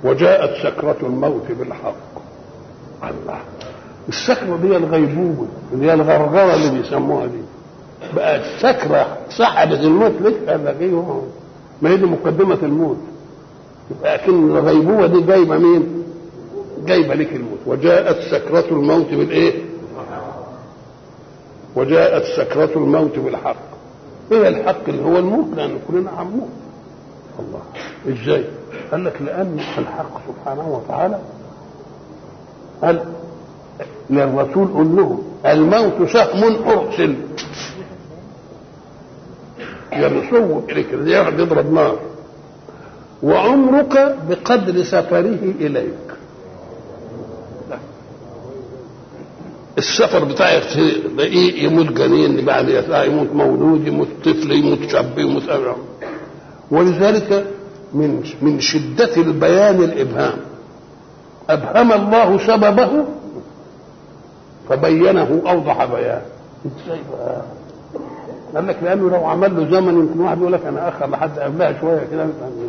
وجاءت سكرة الموت بالحق الله السكرة دي الغيبوبة اللي هي الغرغرة اللي بيسموها دي بقت سكرة سحبت الموت لك قال لك ايه ما هي دي مقدمة الموت يبقى لكن الغيبوبة دي جايبة مين؟ جايبة لك الموت وجاءت سكرة الموت بالايه؟ وجاءت سكرة الموت بالحق ايه الحق اللي هو الموت لان كلنا هنموت الله ازاي؟ قال لك لان الحق سبحانه وتعالى قال للرسول قل لهم الموت سهم ارسل يرسوه اليك زي واحد يضرب نار وعمرك بقدر سفره اليك السفر بتاعك ايه يموت جنين بعد يموت مولود يموت طفل يموت شاب يموت أبعم. ولذلك من من شدة البيان الإبهام أبهم الله سببه فبينه أوضح بيان ازاي بقى؟ قال لك لأنه لو عمل له زمن يمكن واحد يقول لك أنا أخر لحد قبلها شوية كده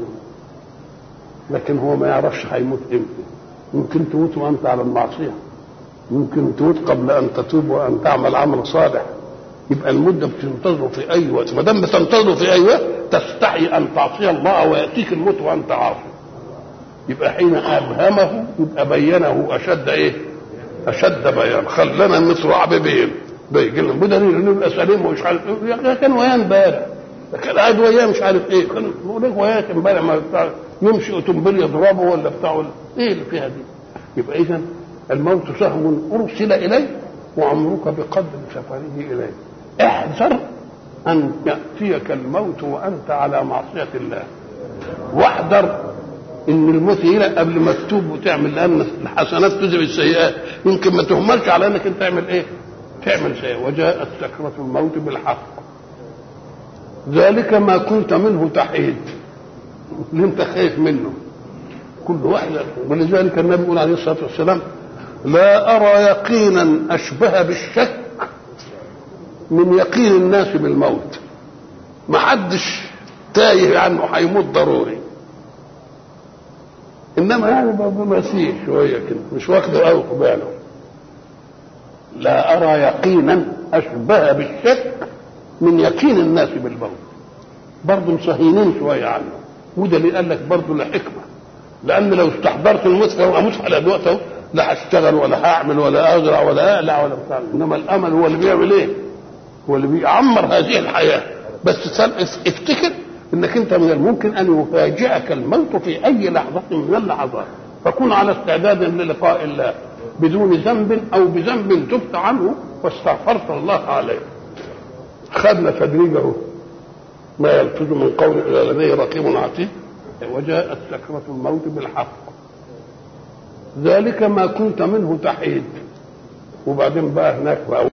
لكن هو ما يعرفش هيموت امتى يمكن تموت وأنت على المعصية يمكن تموت قبل أن تتوب وأن تعمل عمل صالح يبقى المدة بتنتظره في أي وقت ما دام بتنتظره في أي وقت تستحي أن تعصي الله ويأتيك الموت وأنت عاصي يبقى حين أبهمه يبقى بينه أشد إيه؟ أشد بيان خلنا نطلع ببين بيجي لنا بدليل انه يبقى سليم ومش عارف ايه كان وياه امبارح كان قاعد وياه مش عارف ايه كان بيقول لك وياه امبارح ما بتاع يمشي اوتومبيل يضربه ولا بتاع ايه اللي فيها دي؟ يبقى اذا الموت سهم ارسل اليه وعمرك بقدر سفره اليه احذر ان ياتيك الموت وانت على معصيه الله واحذر ان الموت يجي قبل ما تتوب وتعمل لان الحسنات تذهب السيئات يمكن ما تهملش على انك انت تعمل ايه؟ تعمل شيء وجاءت سكرة الموت بالحق ذلك ما كنت منه تحيد اللي انت خايف منه كل واحد ولذلك النبي يقول عليه الصلاه والسلام لا ارى يقينا اشبه بالشك من يقين الناس بالموت ما حدش تايه عنه هيموت ضروري انما يعني بمسيح شويه كده مش واخده قوي في باله لا أرى يقينا أشبه بالشك من يقين الناس بالموت برضه مصهينين شوية عنه وده اللي قال لك برضه لحكمة لأن لو استحضرت الموت فهو أموت على دلوقتي لا هشتغل ولا هعمل ولا أزرع ولا أقلع ولا بتاع إنما الأمل هو اللي بيعمل إيه؟ هو اللي بيعمر هذه الحياة بس افتكر انك انت من الممكن ان يفاجئك الموت في اي لحظه من اللحظات فكن على استعداد للقاء الله بدون ذنب او بذنب تبت عنه واستغفرت الله عليه خدنا تدريجه ما يلفظ من قول الى لديه رقيب عتيد وجاءت سكرة الموت بالحق ذلك ما كنت منه تحيد وبعدين بقى هناك بقى